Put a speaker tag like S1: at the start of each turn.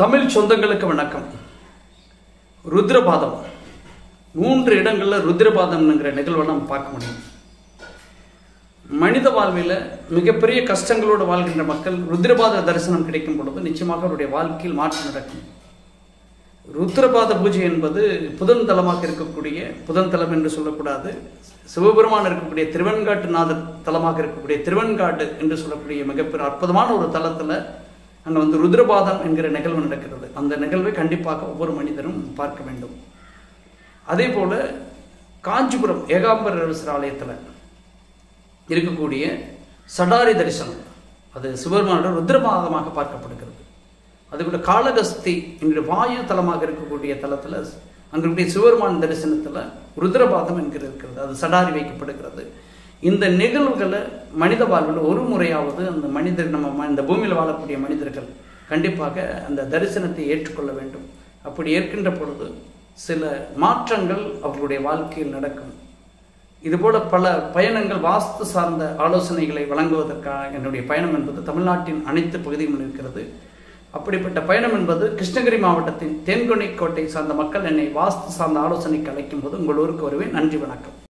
S1: தமிழ் சொந்தங்களுக்கு வணக்கம் ருத்ரபாதம் மூன்று இடங்களில் ருத்ரபாதம்ங்கிற நிகழ்வை நம்ம பார்க்க முடியும் மனித வாழ்வில் மிகப்பெரிய கஷ்டங்களோடு வாழ்கின்ற மக்கள் ருத்ரபாத தரிசனம் கிடைக்கும் பொழுது நிச்சயமாக அவருடைய வாழ்க்கையில் மாற்றம் நடக்கும் ருத்ரபாத பூஜை என்பது புதன் தலமாக இருக்கக்கூடிய புதன் தலம் என்று சொல்லக்கூடாது சிவபெருமான் இருக்கக்கூடிய திருவெண்காட்டுநாதர் தலமாக இருக்கக்கூடிய திருவெண்காடு என்று சொல்லக்கூடிய மிகப்பெரிய அற்புதமான ஒரு தலத்தில் அங்கே வந்து ருத்ரபாதம் என்கிற நிகழ்வு நடக்கிறது அந்த நிகழ்வை கண்டிப்பாக ஒவ்வொரு மனிதரும் பார்க்க வேண்டும் அதே போல காஞ்சிபுரம் ஏகாம்பரேஸ்வரர் ஆலயத்தில் இருக்கக்கூடிய சடாரி தரிசனம் அது சிவபெருமானோட ருத்ரபாதமாக பார்க்கப்படுகிறது அதுபோல காளகஸ்தி என்கிற வாயு தலமாக இருக்கக்கூடிய தலத்தில் அங்கே இருக்கக்கூடிய சிவபெருமான் தரிசனத்தில் ருத்ரபாதம் என்கிற இருக்கிறது அது சடாரி வைக்கப்படுகிறது இந்த நிகழ்வுகளை மனித வாழ்வில் ஒரு முறையாவது அந்த மனிதர் நம்ம ம- இந்த பூமியில் வாழக்கூடிய மனிதர்கள் கண்டிப்பாக அந்த தரிசனத்தை ஏற்றுக்கொள்ள வேண்டும் அப்படி ஏற்கின்ற பொழுது சில மாற்றங்கள் அவர்களுடைய வாழ்க்கையில் நடக்கும் இதுபோல பல பயணங்கள் வாஸ்து சார்ந்த ஆலோசனைகளை வழங்குவதற்காக என்னுடைய பயணம் என்பது தமிழ்நாட்டின் அனைத்து பகுதிகளிலும் இருக்கிறது அப்படிப்பட்ட பயணம் என்பது கிருஷ்ணகிரி மாவட்டத்தின் தேன்கொனை கோட்டை சார்ந்த மக்கள் என்னை வாஸ்து சார்ந்த ஆலோசனைக்கு அழைக்கும் போது உங்கள் ஊருக்கு வருவேன் நன்றி வணக்கம்